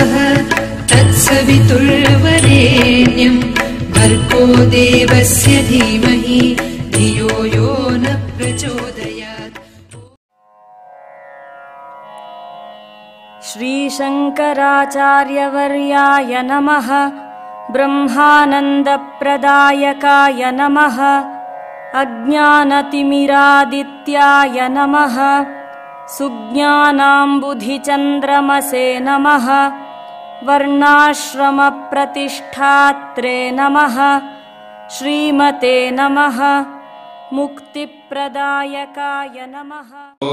वः तत्सवितुर्वरेण्यम् भर्गो देवस्य धीमहि धियो यो न प्रचोदयात् श्रीशङ्कराचार्यवर्याय नमः ब्रह्मानन्दप्रदायकाय नमः अज्ञानतिमिरादित्याय नमः सुज्ञानाम्बुधिचन्द्रमसे नमः वर्णाश्रमप्रतिष्ठात्रे नमः श्रीमते नमः मुक्तिप्रदायकाय नमः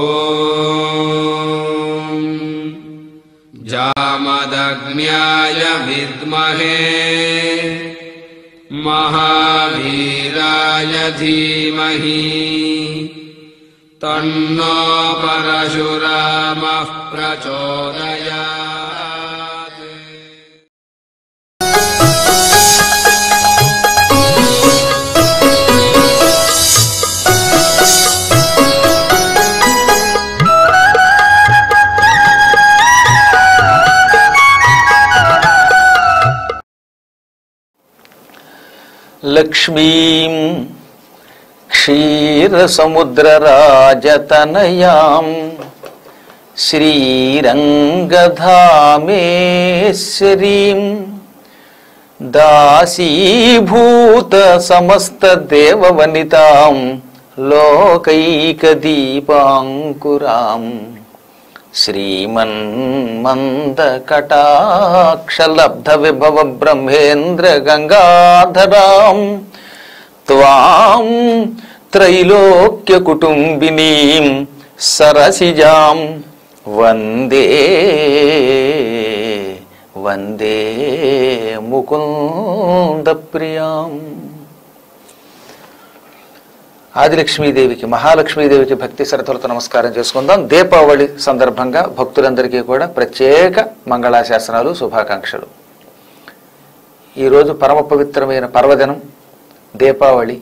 जामदग्न्याय विद्महे महावीराय धीमहि तन्नो परशुरामः प्रचोदयात् లక్ష్మీం క్షీరసముద్రరాజతనయాం శ్రీరంగధామేశ్వరీం దాసీభూత సమస్తదేవవనితాం లోకైకదీపాంకురాం శ్రీమన్మందకటాక్షలబ్ధ విభవ బ్రహ్మేంద్ర గంగాధరాం త్వాం త్రైలోక్య కుటుంబినీం సరసిజాం వందే వందే ముకుంద ప్రియాం ఆదిలక్ష్మీదేవికి మహాలక్ష్మీదేవికి భక్తి శ్రద్ధలతో నమస్కారం చేసుకుందాం దీపావళి సందర్భంగా భక్తులందరికీ కూడా ప్రత్యేక మంగళాశాసనాలు శుభాకాంక్షలు ఈరోజు పరమ పవిత్రమైన పర్వదినం దీపావళి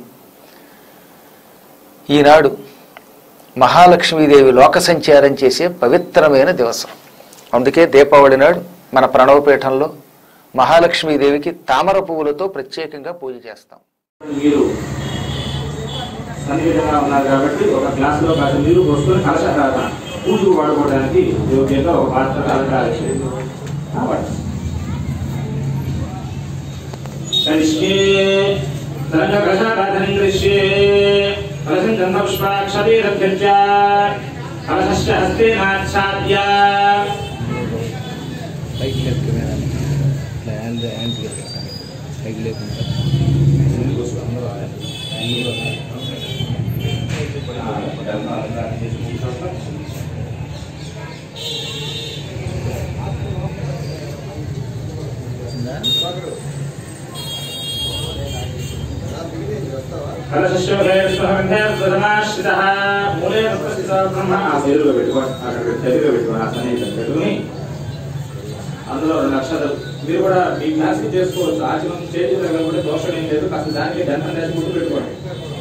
ఈనాడు మహాలక్ష్మీదేవి లోక సంచారం చేసే పవిత్రమైన దివసం అందుకే దీపావళి నాడు మన ప్రణవపీఠంలో మహాలక్ష్మీదేవికి తామర పువ్వులతో ప్రత్యేకంగా పూజ చేస్తాం మీరు సన్నిహితంగా ఉన్నారు కాబట్టి ఒక గ్లాస్ లో కాస్త నీరు పోసుకొని కలశ పూజకు వాడుకోవడానికి యోగ్యంగా ఒక పాత్ర అలంకారం చేయండి కాబట్టి కరిష్యే తరంగ కలశారాధనం కరిష్యే కలశం గంధపుష్పాక్షరీరభ్యర్చ కలశస్య హస్తేనాచ్ఛాద్య కలశస్య విష్ణుహంధ్యాశ్రితः మూలే తత్స్థిత బ్రహ్మ ఆ శరీరంలో పెట్టుకోండి అక్కడ శరీరంలో పెట్టుకోండి ఆ సన్నిహితం పెట్టుకుని అందులో రెండు అక్షరాలు మీరు కూడా మీ క్లాస్ చేసుకోవచ్చు ఆచరణ స్టేజ్ దగ్గర కూడా దోషం ఏం లేదు కాస్త దానికి దండం వేసి గుర్తు పెట్టుకోండి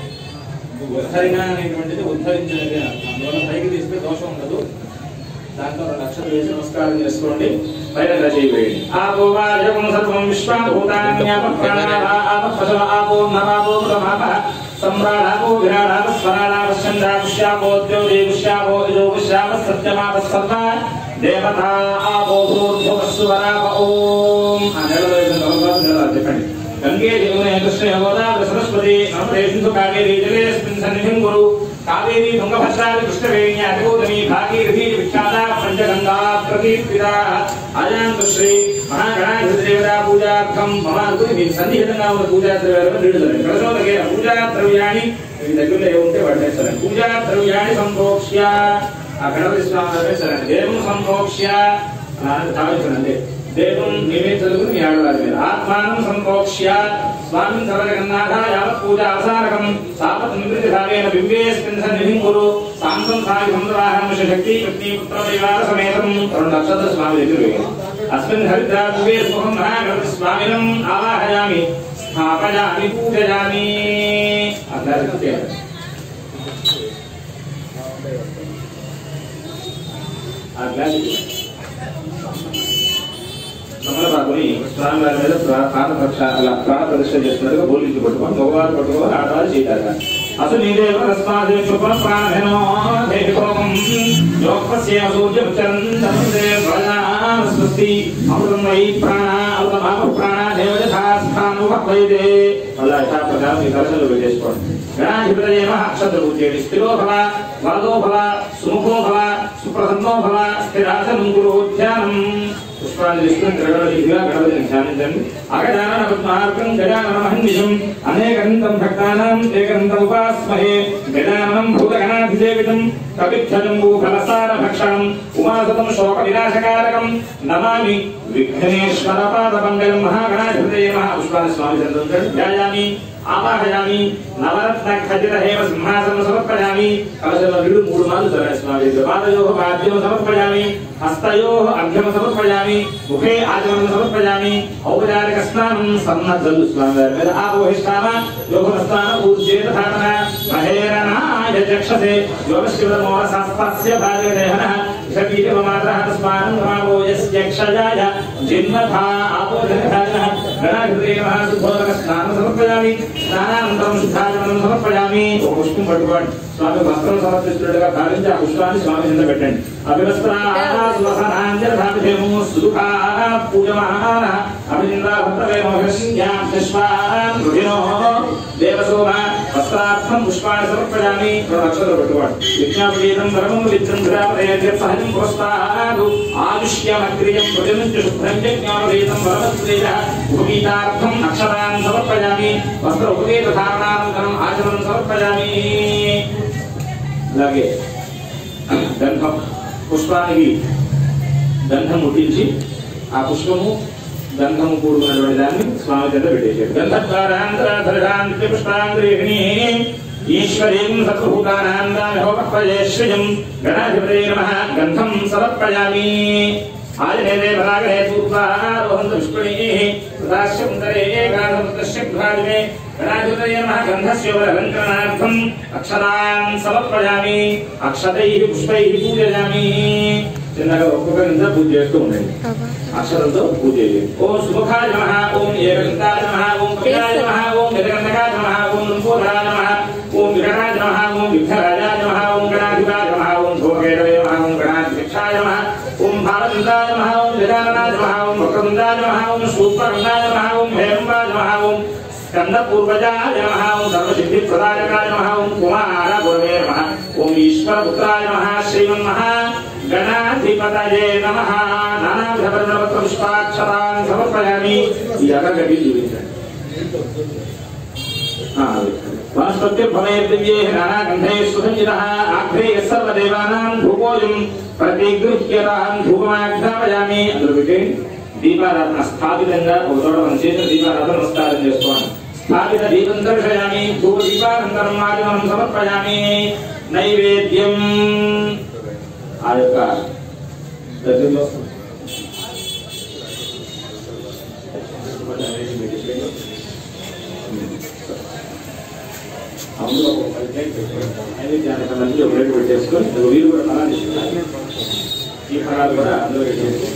ఉద్ధరణ అనేటువంటిది ఉద్ధరించినది అందువల్ల పైకి తీస్తే దోషం ఉండదు దాంట్లో రెండు అక్షరాలు వేసి నమస్కారం చేసుకోండి పైన ఇలా చేయవేయండి ఆపో వాజకం సర్వం విశ్వాభూతాన్యాపశవ ఆపో నవాపో ప్రమాప సమ్రాడాపో విరాడాప స్వరాడాప చంద్రాపుష్యాపో ద్యోదేవుష్యాపో ఇదోపుష్యాప సత్యమాప సర్వ దేవతా ఆపో భూర్భువస్సువరాప ఓం ఆ నెలలో ఐదు నవగ్రహాలు నెలలు చెప్పండి గంగే జమునే కృష్ణ గోదావరి సరస్వతి నమదేశు కావేరీ జలేస్మిన్ సన్నిధిం గురు కావేరీ తుంగభద్రాది కృష్ణవేణి అధిగోదమి భాగీరథి విఖ్యాత పంచగంగా ప్రకీర్తిత అజాంత శ్రీ మహాగణాధిదేవతా పూజార్థం మమ అనుకుని మీ సన్నిహితంగా ఉన్న పూజా ద్రవ్యాలను నీడుదలండి కలశోదగే పూజా ద్రవ్యాన్ని మీ దగ్గరలో ఏముంటే వాటినే సరే పూజా ద్రవ్యాన్ని సంప్రోక్ష్య ఆ గణపతి స్వామి సరే దేవం సంప్రోక్ష్య అలాంటి భావించండి దేవం మేమే చదువుకుని మీ ఆడవారి మీద ఆత్మానం సంప్రోక్ష్య స్వామిన్ సర్వజగన్నాథ యావత్ పూజ అవసారకం తావత్ నివృత్తి భావేన బింబేస్మిన్ సన్నిధిం కురు శాంతం సాయి సంద్రాహం శక్తి పత్ని పుత్ర పరివార సమేతం రెండు నక్షత్ర స్వామి దగ్గర వేయాలి అస్మిన్ హరిద్రా కుబే సుఖం మహాగణపతి స్వామినం ఆవాహయామి స్థాపయామి పూజయామి అట్లా చేయాలి ఆ గ్లాస్ తమలపాకుని స్వామివారి మీద ప్రా- ప్రాణ ప్రక్ష అలా ప్రాణ ప్రతిష్ట చేస్తున్నట్టుగా బోలించి పట్టుకొని మగవారు పట్టుకోవాలి ఆడవారు చేయాలి అసలు నీదేవ తస్మాదే కృపణ ప్రాణధనో దేవికోపం యోగస్య సూర్యం చంద్రం దేవానాం స్వస్తి అమృతం వై ప్రాణ అమృతమాప ప్రాణ దేవజథా స్థానం వైదే అలా యథా ప్రకారం ఈ కలశలు పెట్టేసుకోండి గణాధిపతయేమ అక్షత పూజేడి స్థిరో భవ వరదో భవ సుముఖో భవ సుప్రసన్నో భవ స్థిరాసనం కురు ధ్యానం పుష్పాన్ని తీసుకుని తిరగడదిగా గణపతిని ధ్యానించండి అగజానన పద్మార్కం గజానన మహన్నిషం అనేకంతం భక్తానాం ఏకంతం ఉపాస్మహే గజాననం భూతగణాధిదేవితం కవిధ్వజంబూ ఫలసార భక్షణం ఉమాసతం శోక వినాశకారకం నమామి విఘ్నేశ్వర పాద మంగళం మహాగణాధిపతయ మహా పుష్పాన్ని స్వామి చంద్రం ధ్యాయామి ఆవాహయామి నవరత్న ఖచ్చిత హేమ సింహాసనం సమర్పయామి కలశంలో నీళ్లు మూడు మార్లు చల్లండి స్వామి పాదయో పాద్యం సమర్పయామి హస్తయో అర్ఘ్యం సమర్పయామి ముఖే ఆచమనం సమర్పయామి ఔపచారిక స్నానం సన్నద్ధలు స్వామి వారి మీద ఆపోహిష్టామ యోగస్నాన పూజ్యేత ధారణ మహేరణాయ చక్షసే యోగశివ మోహ శాస్త్రస్య భాగదేహన షకీటమాత్రః తస్మానం మావోయస్య క్షయాయ జిన్మథా ఆపోధనః గణాధిపతేమః శుద్ధోదక స్నానం సమర్పయామి స్నానానంతరం శుద్ధాచమనం సమర్పయామి ఒక పుష్పం పట్టుకోండి స్వామి వస్త్రం సమర్పిస్తున్నట్టుగా భావించి ఆ పుష్పాన్ని స్వామి కింద పెట్టండి అభివస్త్రాసనాంజలధాపిధేమో సుదుఖా పూజమాన అభినిందా భక్తవేమో హృష్యాం విశ్వాన్ రుధినో దేవసోమ వస్త్రార్థం పుష్పాన్ని సమర్పయామి రెండు అక్షరాలు పెట్టుకోండి విజ్ఞాపేదం పరమం విద్రం ధరాపదయ సహజం ప్రోత్సాహాదు ఆయుష్యమగ్రియం ప్రజనం చ శుభ్రం చ జ్ఞానవేదం పరమత్రేయ ఉపగీతార్థం అక్షరాన్ సమర్పయామి వస్త్ర ఉపవేద ధారణానంతరం ఆచరణం సమర్పయామి అలాగే గంధం పుష్పానికి గంధం ముట్టించి ఆ పుష్పము గంధము కూడుకున్నటువంటి దాన్ని స్వామి చేత పెట్టేసాడు గంధద్వారాంతరాధరాంతి పుష్పాంతరేణి ఈశ్వరీం సర్వభూతానాందామిహోపజేశ్వయం గణాధిపతే నమః గంధం సమర్పయామి ఆదినేదే భరాగరే పూర్వారోహంత పుష్పణీః తదాశ్యంతరే గాఢముద్రశ్య గృహాదిమే గణాధిపతయ నమః గంధస్యోపలంకరణార్థం అక్షరాన్ సమర్పయామి అక్షతైః పుష్పైః పూజయామి చిన్నగా ఒక్కొక్క నిమిషం పూజ చేస్తూ ఉండండి అక్షరంతో పూజ చేయండి ఓం సుముఖాయ నమః ఓం ఏకదంతాయ నమః ఓం కపిలాయ నమః ఓం గజగంధకాయ నమః ఓం లంబోధరాయ నమః ఓం వికటాయ నమః ఓం విఘ్నరాజాయ నమః ఓం గణాధిపాయ నమః ఓం భోగేరవే నమః ఓం గణాధిక్షాయ నమః ఓం భారతందాయ నమః ఓం గజాననాయ నమః ఓం వక్రతుండాయ నమః ఓం శూర్పకర్ణాయ నమః ఓం హేరంబాయ నమః ఓం స్కందపూర్వజాయ నమః ఓం సర్వసిద్ధిప్రదాయకాయ నమః ఓం కుమార గురవే నమః ఓం ఈశ్వరపుత్రాయ నమః శ్రీమన్మహ గణాధిపతయే నమః నానావిధపరిణవత్ర పుష్పాక్షరాన్ని సమర్పయామి ఈ అగరగడ్డి చూపించండి వనస్పత్యుర్భవేర్దివ్యే నానాగంధే సుసంజితः ఆఘ్రే సర్వదేవానాం ధూపోయం ప్రతిగృహ్యతాం ధూపమాఘ్రాపయామి అందులో పెట్టండి దీపారాధన స్థాపితంగా ఒక చోట మనం చేసిన దీపారాధన నమస్కారం చేసుకోండి స్థాపిత దీపం దర్శయామి ధూప దీపానంతరం ఆచమనం సమర్పయామి నైవేద్యం ఆ యొక్క దగ్గరలో అందులో ఒక పది ప్లేట్ పెట్టుకోండి నైవేద్యానికి సంబంధించి ఒక ప్లేట్ పెట్టేసుకొని అందులో వీరు కూడా ఫలాలు ఇస్తున్నారు ఈ ఫలాలు కూడా అందులో పెట్టేసి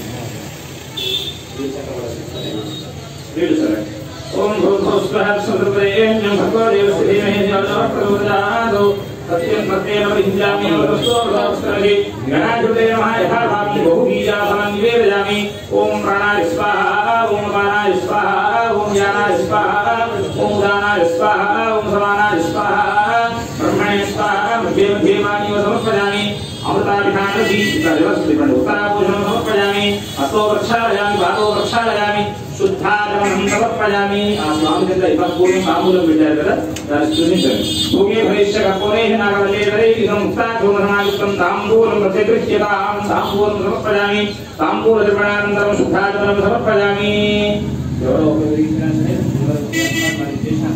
వీడు సరే ఓం భూర్భువస్వః సుందరప్రేమ్యం భగవో దేవస్య ధీమహి ధియో ప్రచోదయాత్ సత్యం సత్యేన విద్యామి అవతస్తో భవస్కరహి గణాధిపతే నమః యథా భావి బహుబీజాఫలం నివేదయామి ఓం ప్రాణాయ స్వాహ ఓం అపానాయ స్వాహ ఓం జ్ఞానాయ స్వాహ ఓం ఉదానాయ స్వాహ ఓం సమానాయ స్వాహ బ్రహ్మణే స్వాహ మధ్యే మధ్యే వాణివ సమర్పయామి అమృతాభిధానసి ప్రజవస్తిపండు ఉత్తరాభూషణం సమర్పయామి అస్తో ప్రక్షాళయామి పాదో ప్రక్షాళయామి శుద్ధాచమనం సమర్పయామి ఆ స్వామి కింద ఇబ్బంది పూర్వం తాంబూలం పెట్టారు కదా దాన్ని చూపించండి భూమి భవిష్య కపోరే నాగవల్లేదరే ఇదం ముక్తాధూమసమాయుక్తం తాంబూలం ప్రతిగృహ్యతాం తాంబూలం సమర్పయామి తాంబూల ద్రవణానంతరం శుద్ధాచమనం సమర్పయామి ఎవరో ఒకరు ఇచ్చినట్లే, మరి చేశాను.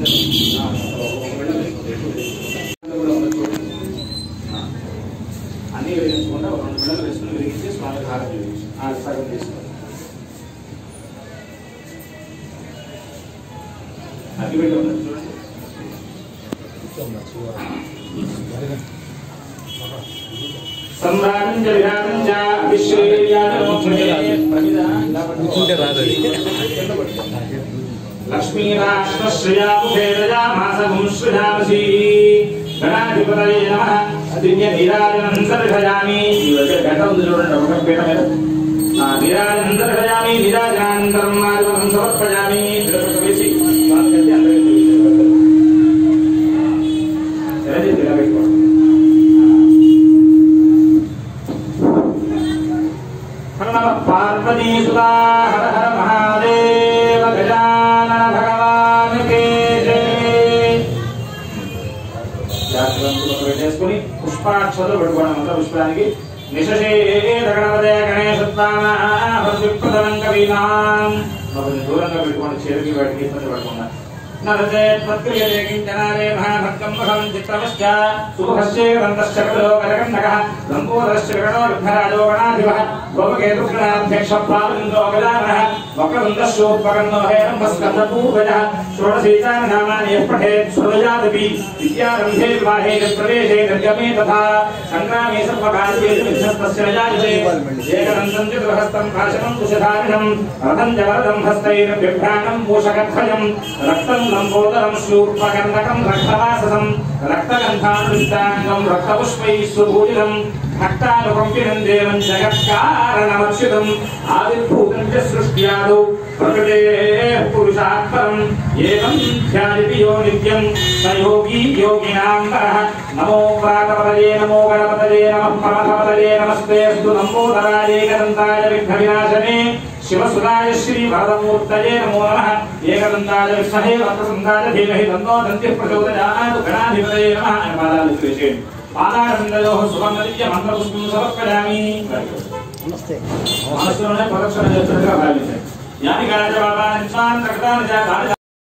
అన్ని వేయించకుండా ఒక రెండు గంటలు వేసుకుని వెలిగించి స్వామి హారతి వేయించి ఆ సగం తీసుకోండి అగ్గిపెట్టి ఉన్నది చూడండి సమ్రాటం చ విరాటం చ విశ్వేర్యాజమోక్షే లక్ష్మీరాష్ట్రశ్రయాముఖేదయామాసగుం సృజామసి గణాధిపతయే నమః దివ్యధీరాజనం దర్శయామి ఈ దగ్గర గంట ఉంది చూడండి ఒక పీట మీద ఆ నీరాజనం దర్శయామి నీరాజనానంతరం మార్గం సమర్పయామి తిరుపతి వేసి వాళ్ళకంటే అందరికీ తెలియదు. సరే ఇలా పెట్టుకోండి ప్రణవ పార్వతీ సుతా హర హర మహాదేవ గజానన భగవాన్ కే జయ జాగ్రత్తలు పెట్టేసుకుని పుష్పాక్షతలు పెట్టుకోవడం అంతా పుష్పానికి నిశశే గణపదే గణేశత్వామృతలం కవీనాం కొంచెం దూరంగా పెట్టుకోండి చేతికి వాటికి ఇబ్బంది పడకుండా నరచేత్పత్క్రియతే కించనారే మహాభక్తం మహం చిత్రమశ్చ సుముఖశ్చే గ్రంథశ్చ కపిలో కరకండకः లంబోదరశ్చ గణో విఘ్నరాజో గణాధిపः గోపకేతుర్గణాధ్యక్ష ప్రావిందో గజాననः వక్రతుండశ్చోత్పకన్నో హేరంభస్కందపూర్వజः షోడశీతాని నామాని యః పఠేత్ శృణుయాదపి విద్యారంభే వివాహే చ ప్రవేశే నిర్గమే తథా సంగ్రామే సర్వకార్యేషు విఘ్నస్తస్య న జాయతే ఏకదంతం చ గృహస్థం భాషణం కుశధారిణం రథం చ వరదం హస్తైర్బిభ్రాణం మూషకధ్వజం రక్తం లంబోదరం శూర్పకర్ణకం రక్తవాససం రక్తగంధానుష్టాంగం రక్తపుష్పైः సుభూజితం భక్తానుకంపినం దేవం జగత్కారణమచ్యుతం ఆవిర్భూతం చ సృష్ట్యాదౌ ప్రకృతేః పురుషాత్పరం ఏవం ధ్యాయతి యో నిత్యం స యోగీ యోగినాం వరః నమో ప్రాతపదయే నమో గణపతయే నమః పరమపదయే నమస్తేస్తు నంబోదరాయ ఏకదంతాయ విఘ్నవినాశనే శివసురాయ శ్రీ వరదమూర్తయే నమో నమః ఏకదంతాయ విష్ణవే వక్రతుండాయ ధీమహి తన్నో దంత్యః ప్రచోదయాత్ గణాధిపతయే నమః అని పాదాలు విశ్లేషేయండి పాదారందయో సువర్ణదివ్య మంత్రపుష్పం సమర్పయామి మనసులోనే ప్రదక్షిణ చేస్తున్నట్టుగా భావించండి యాని గాజ బాబా నిస్వాన్ ప్రకటాన జా గాజ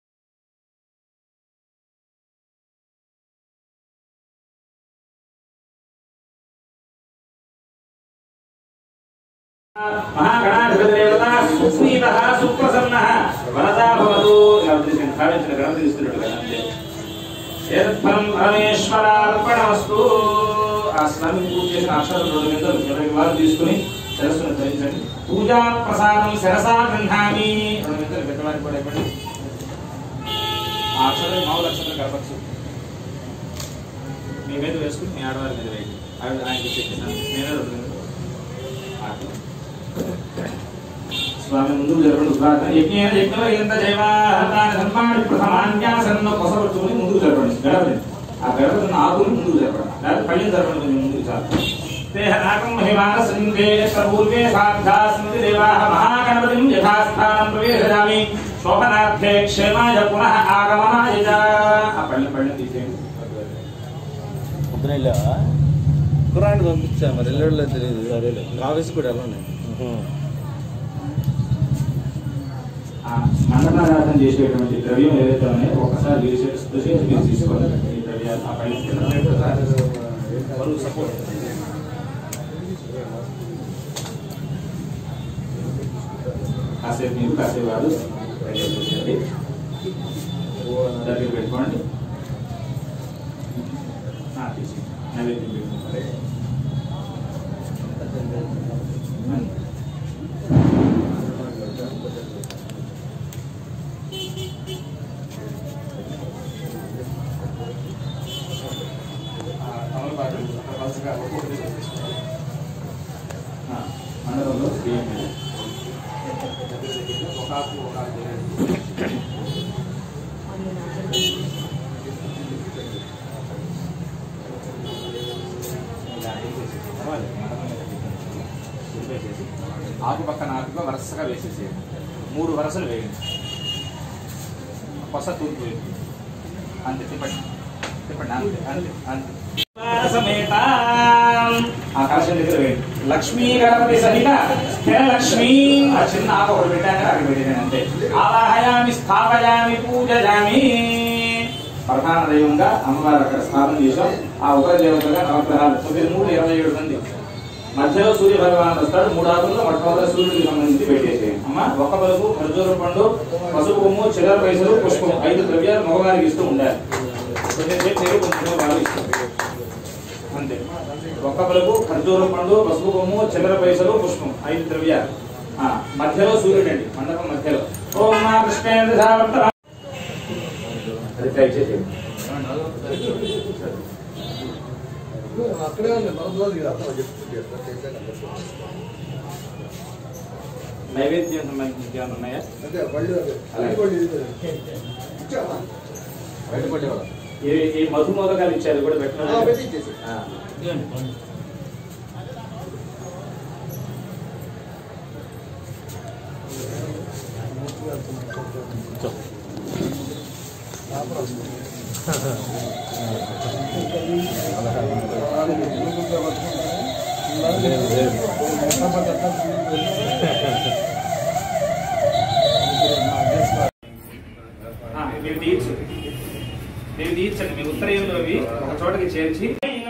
మహాగణాధిపతిదేవత సుస్మిత సుప్రసన్న వరదా భవతు ఇలా ఉద్దేశించి భావించిన గణపతి ఇస్తున్నట్టుగా అంతే ఏతత్ఫలం పరమేశ్వరార్పణమస్తు ఆ స్నానం పూజ చేసిన అక్షరం రెండు గంటలు ఇరవై వారు తీసుకుని శిరస్సును ధరించండి పూజా ప్రసాదం శిరసా గృహామి రెండు గంటలు పెద్దవారికి కూడా ఇవ్వండి ఆ అక్షరం మామూలు అక్షరం కలపచ్చు మీ మీద వేసుకుని మీ ఆడవారి మీద వేయండి ఆవిడ ఆయనకి చెప్పేసాను నేనే రెండు గంటలు ఆటలు. స్వామి ముందు జరపండి ఉద్ఘాటన యజ్ఞ యజ్ఞ ఎంత జయవాహతాన్ని సన్మాని ప్రథమాన్యాసన్న కొసవచ్చుకుని ముందుకు జరపండి గడపండి ఆ గడపడిన ఆకుని ముందుకు జరపండి లేదా పళ్ళని జరపండి కొంచెం ముందుకు చాలు దేహనాకం మహిమాన సందే పూర్వే సాధ్యా స్మృతి దేవాః మహాగణపతిం యథాస్థానం ప్రవేశయామి శోభనార్థే క్షేమాయ పునః ఆగమనాయ చ. ఆ పళ్ళని పళ్ళని తీసేయండి పొద్దున వెళ్ళావా కురాన్ని పంపించా మరి వెళ్ళాడులో తెలియదు ఆఫీస్ కూడా వెళ్ళండి ఆ మండపారాధన చేసేటువంటి ద్రవ్యం ఏదైతే ఉన్నాయో ఒకసారి రీసెర్చ్ చేసి మీరు తీసుకోవాలి ఈ ద్రవ్యాలు ఆ పైన బరువు సపోర్ట్ కాసేపు మీరు కాసేపు వాడు రెడీ అయిపోతుంది దగ్గర పెట్టుకోండి ఆ, తీసి నైవేద్యం పెట్టుకోండి ఆ, మండపంలో బియ్యం వేయాలి. ఒక ఆకు, ఒక ఆకు వేయాలి. ఇలా వేసేసి, పర్వాలేదు, మండపం మీద పెట్టేసి, వేసేసి, ఆకు పక్కన ఆకుగా వరుసగా వేసేసేయండి మూడు వరుసలు వేయండి కొస తూర్పు వేయండి అంతే తిప్పండి తిప్పండి అంతే అంతే అంతే సమేత ఆ కలశం దగ్గర వేయండి లక్ష్మీ గణపతి సహిత స్థిర లక్ష్మీ ఆ చిన్న ఆకు ఒకటి పెట్టాక అక్కడ పెట్టాను అంతే ఆవాహయామి స్థాపయామి పూజయామి ప్రధాన దైవంగా అమ్మవారు అక్కడ స్థాపన చేశాం ఆ ఉపర దేవతగా నవగ్రహాలు తొమ్మిది మూడు ఇరవై ఏడు మంది మధ్యలో సూర్య భగవానుడు వస్తాడు మూడు ఆకుల్లో మొట్టమొదటి సూర్యుడికి సంబంధించి పెట్టేసేయండి అమ్మ ఒక్క బలుపు ఖర్జూరం పండు పసుపు కొమ్ము చిల్లర పైసలు పుష్పం ఐదు ద్రవ్యాలు మగవారికి ఇస్తూ ఉండాలి కొంచెం సేపు మీరు కొంచెం వాళ్ళు ఇస్తారు అంతే ఒక్క పలుపు ఖర్జూర పండు పసుపు కొమ్ము చిల్లర పైసలు పుష్పం ఐదు ద్రవ్యాలు ఆ, మధ్యలో సూర్యుడు అండి మండపం మధ్యలో ఓం మా కృష్ణేంద్ర సావర్త అది ట్రై చేసేది అక్కడే ఉంది భరద్వాజ్ గారు నైవేద్యం సంబంధించి ఇంకేమైనా ఉన్నాయా అదే పళ్ళు అలాగే. బయట పడేవాళ్ళ ఈ ఈ మధు మోదకాలు ఇచ్చారు కూడా పెట్టిన పెట్టి ఇచ్చేసి ఆ, మీరు తీయచ్చు మీరు తీయచ్చండి మీ ఉత్తరీయంలో అవి ఒక చోటకి చేర్చి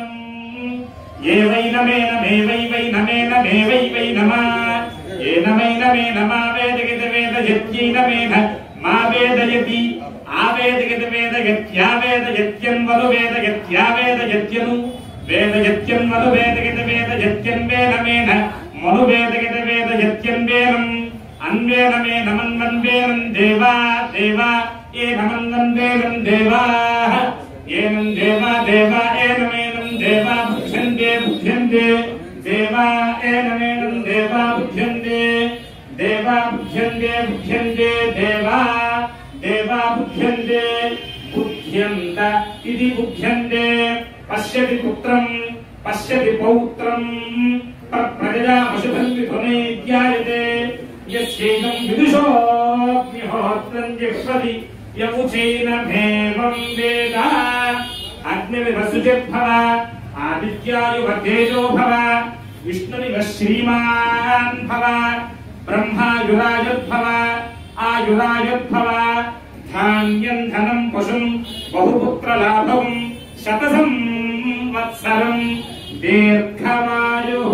ఏవైనమేనమేవైవైనమేనమేవైవైనమా ఏనమైనమేనమా వేదగిత వేదయత్యైనమేన మా వేదయతి ఆ వేదగిత వేదయత్యా వేదయత్యన్వలు వేదయత్యా వేదయత్యను వేదయత్యన్వలు వేదగిత వేదయత్యన్వేనమేన మను వేదగిత వేదయత్యన్వేనం అన్వేనమేనమన్వన్వేనం దేవా దేవా ఏనమన్వన్వేనం దేవా ఏనం దేవా దేవా ఏనమేనం దేవా బుద్ధ్యంతే బుద్ధ్యంతే దేవా ఏనమేనం దేవా బుద్ధ్యంతే దేవా బుద్ధ్యంతే బుద్ధ్యంతే దేవా దేవా బుద్ధ్యంతే బుద్ధ్యంత ఇది బుద్ధ్యంతే పశ్యతి పుత్రం పశ్యతి పౌత్రం ప్రజా పశుభం విధునైద్యాయతే యస్యైనం విదుషోగ్నిహోత్రం జిహ్వతి యముచైనమేవం వేద అగ్నివివసుజిర్భవ ఆదిత్యాయువర్ధేజో భవ విష్ణునివ శ్రీమాన్ భవ బ్రహ్మాయురాయుద్భవ ఆయురాయుద్భవ ధాన్యం ధనం పశుం బహుపుత్రలాభం శతసం వత్సరం దీర్ఘమాయు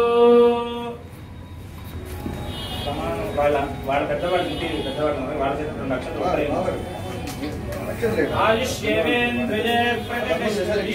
సమానం వాళ్ళ వాళ్ళ పెద్దవాళ్ళ ఇంటి పెద్దవాళ్ళు ఉన్నారు. వాళ్ళ చేత రెండు లక్షలు వస్తాయి. ఆయుష్యేవేంద్రియే ప్రతిష్టతి.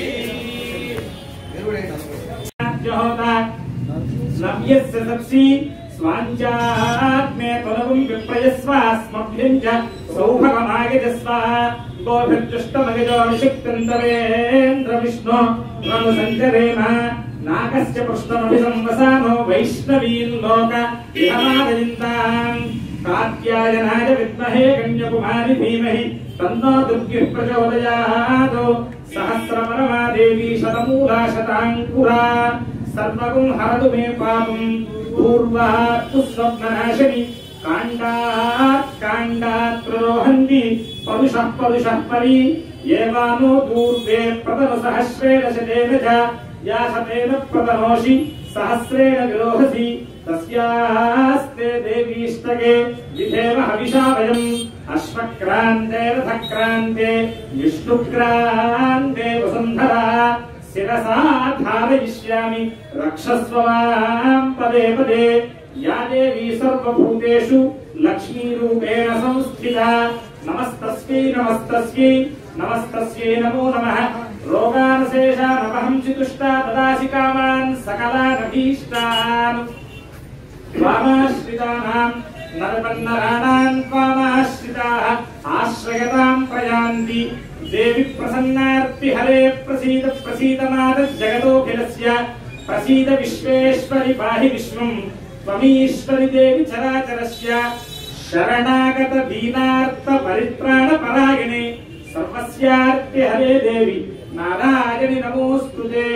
జహోత నవ్యస్య సప్సి స్వాంచాత్మే తొలగం విప్రయస్వ స్మభ్యం చ సౌభగమాగజస్వ గోభిర్దుష్టమగజో నిషిక్తంతరేంద్ర విష్ణు నను సంచరేమ నాకస్య పృష్ఠమభి సంవసానో వైష్ణవీన్ లోక ఇహమాదయింతాం కాత్యాయనాయ విద్మహే కన్యకుమారి ధీమహి తన్నో దుర్గి ప్రచోదయాత్ సహస్రమరమా దేవీ శతమూలా శతాంకురా సర్వగుం హరతు మే పాపం పూర్వాత్తు స్వప్ననాశని కాండాత్ కాండాత్ ప్రరోహంతి పరుషః పరుషః పరి ఏవానో దూర్వే ప్రతను సహస్రేణ శతేన చ యా శతేన ప్రతనోషి సహస్రేణ విరోహసి తస్యాస్తే దేవీష్టకే విధేమ హవిషా వయం అశ్వక్రాంతే రథక్రాంతే విష్ణుక్రాంతే వసుంధరా శిరసా ధారయిష్యామి రక్షస్వ మాం పదే పదే యా దేవీ సర్వభూతేషు లక్ష్మీరూపేణ సంస్థిత నమస్తస్యై నమస్తస్యై నమస్తస్యై నమో నమః రోగానశేషానపహం చితుష్టా దదాసి కామాన్ సకలానభీష్టాన్ వామాశ్రితానాం నరపన్నరాణాం త్వామాశ్రితాః ఆశ్రయతాం ప్రయాంతి దేవి ప్రసన్నార్తి హరే ప్రసీద ప్రసీద మాత జగతోఖిలస్య ప్రసీద విశ్వేశ్వరి పాహి విశ్వం త్వమీశ్వరి దేవి చరాచరస్య శరణాగత దీనార్త పరిత్రాణ పరాయణే సర్వస్యార్తి హరే దేవి నారాయణి నమోస్తుతే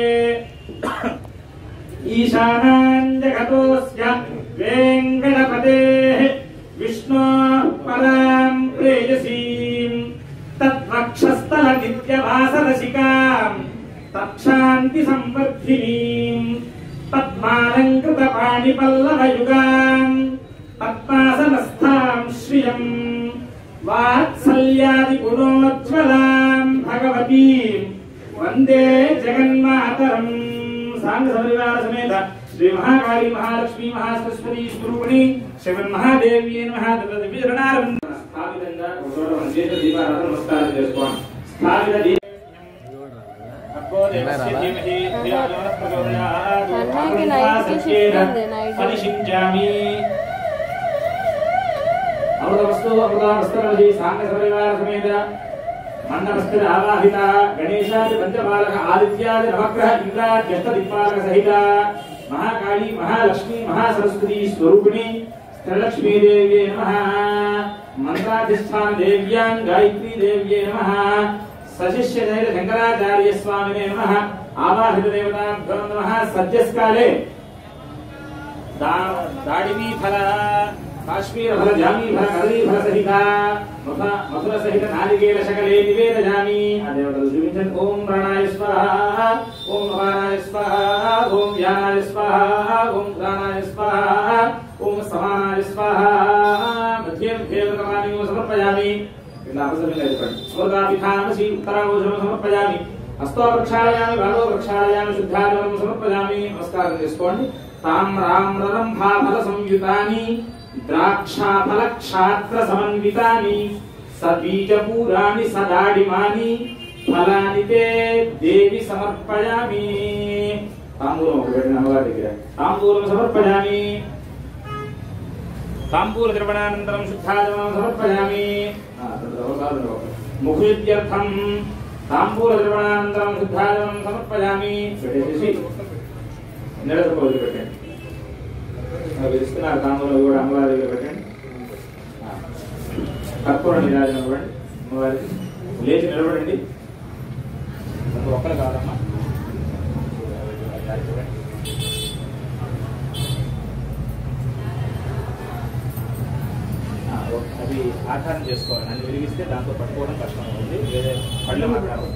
ఈశానాం జగతోస్య వెంకటపతేః విష్ణోః పరాం ప్రేయసీం తద్వక్షస్థల నిత్యవాసరసికాం తక్షాంతి సంవర్ధినీం పద్మాలంకృత పాణిపల్లవయుగాం పద్మాసనస్థాం శ్రియం వాత్సల్యాది గుణోజ్వలాం భగవతీం వందే జగన్మాతరం సాంగ సపరివార సమేత శ్రీ మహాకాళి మహాలక్ష్మి మహాసరస్వతి స్వరూపిణి శివన్ మహాదేవి మహాదేవీరణారం స్థాపితంగా ఒక చోట మన చేత దీపారాధన నమస్కారం చేసుకోండి స్థాపిత దీ- అన్నయ్యకి నైట్కి షిఫ్ట్ ఉంది, నైట్. పరిశించామి అమృత వస్తు అమృత వస్త్రమది సాంగ సపరివార సమేత మండపస్థిర ఆవాహిత గణేశాది పంచపాలక ఆదిత్యాది నవగ్రహ ఇంద్రాద్యష్ట దిక్పాలక సహిత మహాకాళి మహాలక్ష్మి మహాసరస్వతి స్వరూపిణి శ్రీలక్ష్మీదేవ్యే నమ మంత్రాధిష్టాన దేవ్యాం గాయత్రీ దేవ్యే నమ సశిష్య జైన శంకరాచార్య స్వామినే నమ ఆవాహిత దేవతాభ్యో నమ సద్యస్కాలే దా- దాడిమీ ఫల కాశ్మీర ఫల జామీ ఫల కదలీ ఫల సహిత మథుర మధుర సహిత నారికేల శకలే నివేదయామి ఆ దేవతలు చూపించండి ఓం ప్రాణాయ స్వాహ ఓం అపానాయ స్వాహ ఓం ధ్యానాయ స్వాహ ఓం ప్రాణాయ స్వాహ ఓం సమానాయ స్వాహ మధ్య మధ్యేవతమాని సమర్పయామి ఇట్లా అపసరంగా చెప్పండి స్వర్గాపిఠామసి ఉత్తరాభూషణం సమర్పయామి హస్తో ప్రక్షాళయామి బాలో ప్రక్షాళయామి శుద్ధాజలం సమర్పయామి నమస్కారం చేసుకోండి తామ్రామ్రరం భాఫల సంయుతాని ద్రాక్షాఫల క్షాత్ర సమన్వితాని సబీజపూరాణి సదాడిమాని ఫలాని తే దేవి సమర్పయామి తాంబూలం ఒకటి పెట్టిన అమ్మగారి దగ్గర తాంబూలం సమర్పయామి తాంబూల ద్రవణానంతరం శుద్ధాజలం సమర్పయామి ఆ, తద్ర అవకాశం ఒకటి. ముఖుద్యర్థం తాంబూల ద్రవణానంతరం శుద్ధాజలం సమర్పయామి పెట్టేసి నిలదొక వదిలిపెట్టండి ఆ, పిలుస్తున్నారు తాంబూలం కూడా అమ్మవారి దగ్గర పెట్టండి ఆ, కర్పూర నిరాజన ఇవ్వండి అమ్మవారికి లేచి నిలబడండి అందరూ ఒక్కరు కాదమ్మా ఆ, ఓకే. అది ఆధారం చేసుకోవాలి నన్ను విరిగిస్తే దాంతో పట్టుకోవడం కష్టం అవుతుంది వేరే పళ్ళు మాట్లాడాలి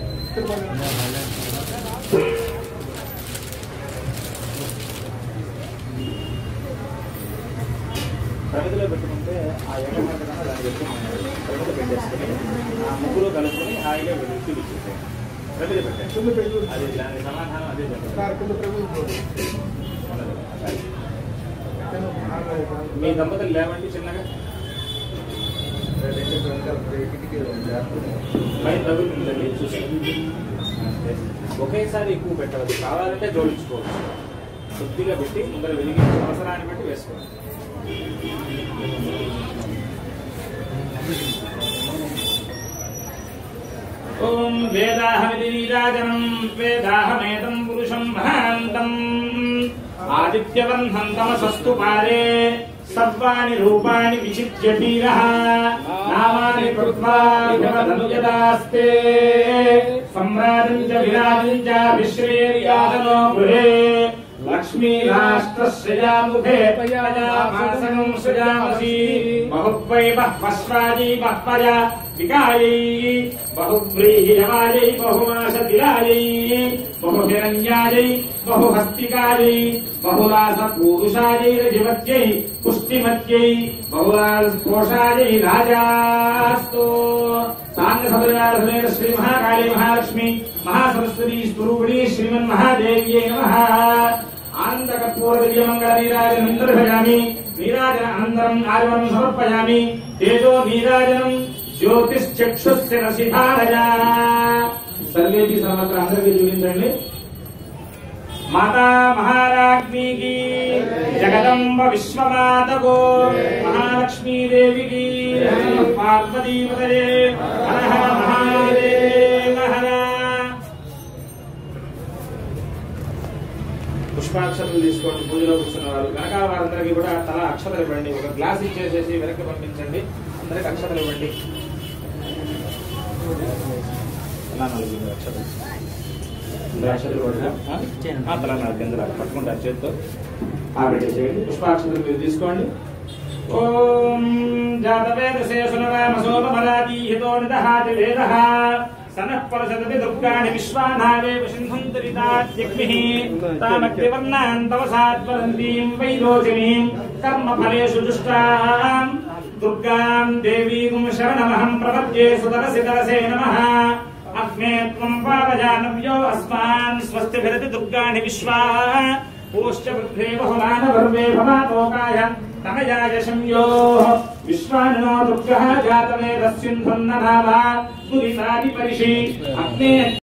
ప్రగతిలో పెట్టుకుంటే ఆ ఏకమాట కన్నా దాన్ని ఎక్కువ ప్రగతి పెట్టేసుకుని ఆ ముగ్గురు కలుపుకొని హాయిగా వెళ్ళి చూపించేసాయి ప్రగతి పెట్టండి అది దాని సమాధానం అదే చెప్పండి మీ దంపతులు లేవండి చిన్నగా పైన తగులుతుందండి చూసి ఒకేసారి ఎక్కువ పెట్టవద్దు కావాలంటే జోడించుకోవచ్చు కొద్దిగా పెట్టి ముందర వెలిగించి అవసరాన్ని బట్టి వేసుకోవాలి ఓం వేదాహమితి నీరాజనం వేదాహమేతం పురుషం మహాంతం ఆదిత్యవర్ణం తమసస్తు పారే సర్వాణి రూపాణి విచిత్య వీరః నామాని కృత్వా విభవదనుయదాస్తే సమ్రాజం చ విరాజం చ విశ్రేర్యాసనో గృహే లక్ష్మీ రాష్ట్రశ్రయాముఖే పయామాసనం సృజామసి బహువై బహ్వస్వాజీ బహ్వజ వికాయై బహువ్రీహియమాయై బహుమాసతిరాయై బహుహిరణ్యాయై బహుహస్తికాయై బహులాస పూరుషాయై రజిమత్యై పుష్టిమత్యై బహులాస్కోషాయై రాజాస్తో సాంగ సదనారసమేత శ్రీ మహాకాళీ మహాలక్ష్మి మహాసరస్వతి స్వరూపిణి శ్రీమన్ మహాదేవ్యై నమః ఆనంద కర్పూర దివ్యమంగళ నీరాజనం దర్శయామి నీరాజన అనంతరం ఆదివం సమర్పయామి తేజో నీరాజనం జ్యోతిశ్చక్షుస్య రసిధారయా సర్వేకి సర్వత్ర అందరికీ చూపించండి మాతా మహారాజ్ఞికి జగదంబ విశ్వమాతకో మహాలక్ష్మీదేవికి పార్వతీపదే హర హర మహాదేవ హర పుష్పాక్షతలు తీసుకోండి పూజలో కూర్చున్న వారు కనుక వారందరికీ కూడా తల అక్షతలు ఇవ్వండి ఒక గ్లాస్ ఇచ్చేసేసి వెనక్కి పంపించండి అందరికి అక్షతలు ఇవ్వండి అలా నలుగురు అక్షతలు అందరూ అక్షతలు పట్టుకో. ఆ? ఆ, తల నాలుగు కింద పట్టుకుంటారు చేతితో ఆ పెట్టేసేయండి పుష్పాక్షతలు మీరు తీసుకోండి ఓం జాతవేదసే సునరామసోమరాదీహితో నిదహాతి వేదః సనః పరసదతి దుర్గాణి విశ్వానావేవ సింధుంతరితాద్యగ్నిః తామగ్నివర్ణాన్ తవసాద్వరంతీం వైరోచినీం కర్మఫలేషు దుష్టాం దుర్గాం దేవీం శరణమహం ప్రపద్యే సుతరసి తరసే నమః అగ్నే త్వం పాదజానవ్యో అస్మాన్ స్వస్తిభిరతి దుర్గాణి విశ్వా పూశ్చ వృద్ధే బహుమాన వర్వే భవాతోకాయ తమయాయ సంయో విశ్వానో దుర్గः జాతమే రస్యున్ధన్న భావా దురితాది పరిషి అగ్నే